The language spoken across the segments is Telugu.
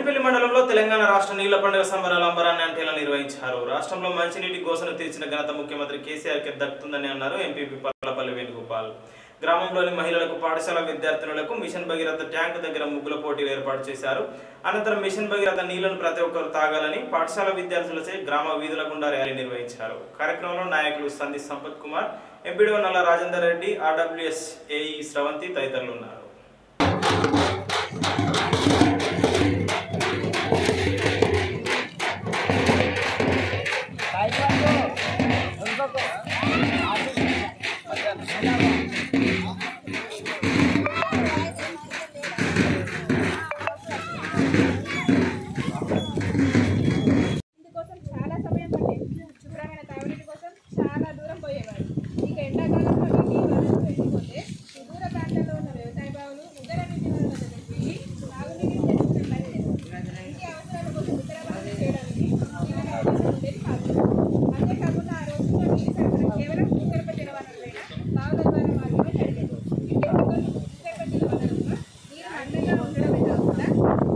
బోయినపల్లి మండలంలో తెలంగాణ రాష్ట్ర నీళ్ల పండుగ సంబరాల అంబరాన్ని అంటేలా నిర్వహించారు రాష్ట్రంలో మంచినీటి గోసను తీర్చిన ఘనత ముఖ్యమంత్రి కేసీఆర్ కి దక్కుతుందని అన్నారు ఎంపీపీ పర్లపల్లి వేణుగోపాల్ గ్రామంలోని మహిళలకు పాఠశాల విద్యార్థినులకు మిషన్ భగీరథ ట్యాంక్ దగ్గర ముగ్గుల పోటీలు ఏర్పాటు చేశారు అనంతరం మిషన్ భగీరథ నీళ్లను ప్రతి ఒక్కరు తాగాలని పాఠశాల విద్యార్థులచే గ్రామ వీధుల గుండా ర్యాలీ నిర్వహించారు కార్యక్రమంలో నాయకులు సందీ Sampath Kumar MPDO Nalla Rajender Reddy RWS AE Sravanthi తదితరులు ఉన్నారు ఇందుకోసం చాలా సమయం పట్టేది శుభ్రమైన తాగునీటి కోసం చాలా దూరం పోయేవారు ఇక ఎండాకాలంలో నీటి వనరులు ఎండిపోతే సుదూర ప్రాంతాల్లో ఉన్న వ్యవసాయ బావులు ఇతర నీటి వనరుల దగ్గరికి వెళ్ళి తాగునీటిని తెచ్చుకునే పని లేదు ఇంటి అవసరాల కోసం ఇతర పనులు చేయడానికి జీవన అవకాశం ఉండేది కాదు అంతేకాకుండా ఆ రోజుల్లో నీటి సరఫరా కేవలం భూగర్భ జల వనరులైన బావుల ద్వారా మాత్రమే జరిగేది ఇంకెందుకు భూగర్భ జల వనరులుగా నీరు అందంగా ఉండడమే కాకుండా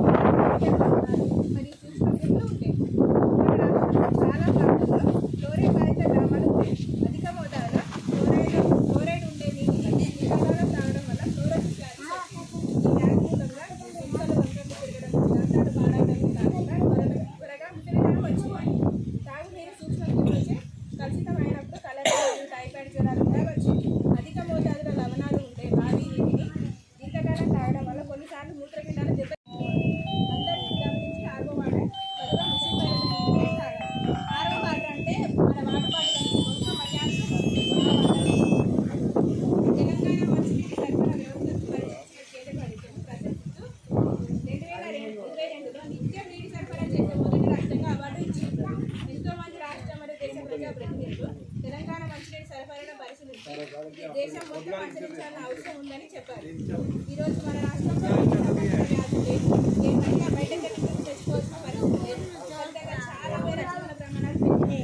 మరియు సూక్ష్మజీవులు ఉంటాయి మన రాష్ట్రంలో చాలా ప్రాంతాల్లో ఫ్లోరైడ్ బాధిత గ్రామాలు ఉన్నాయి అధిక మోతాదులో ఫ్లోరైడ్ ఫ్లోరైడ్ ఉండే నీటిని నిరాహారం తాగడం వల్ల ఫ్లోరోసిస్ వ్యాధి వస్తుంది. ఈ వ్యాధి మూలంగా కుక్కలు వంకర్లు తిరగడం దంతాలు పాడవడం కాకుండా త్వరగా త్వరగా ముసలితనం వచ్చింది తాగునీరు సూక్ష్మజీవులచే కలుషితమైనప్పుడు కలరా మరియు టైఫాయిడ్ జ్వరాలు కూడా వచ్చింది అధిక మోతాదులో లవణాలు ఉండే బావి నీటిని దీర్ఘకాలం తాగడం వల్ల కొన్నిసార్లు మూత్రపిండాలు దెబ్బ అందరినీ గమనించి ఆర్వో వాటర్ త్వరగా మిషన్ బయట నీటిని తాగాలి ఆర్వో వాటర్ అంటే మన వాటర్ బాటిల్ కోసం మధ్యాహ్నం తెలంగాణ మంచినీటి సరఫరా వ్యవస్థను పరిశీలించిన కేంద్ర ప్రభుత్వం ప్రశంసిస్తూ రెండు వేల ఇరవై రెండులో నిత్యం నీటి సరఫరా చేసే మొదటి రాష్ట్రంగా అవార్డు ఇచ్చింది ఎంతో మంది రాష్ట్ర మరియు దేశ ప్రజా ప్రతినిధులు తెలంగాణ మంచినీటి సరఫరాను పరిశీలించి ఈ దేశం మొత్తం అనుసరించాల్సిన అవసరం ఉందని చెప్పారు ఈ రోజు మన రాష్ట్రంలో సమస్య వ్యాధులు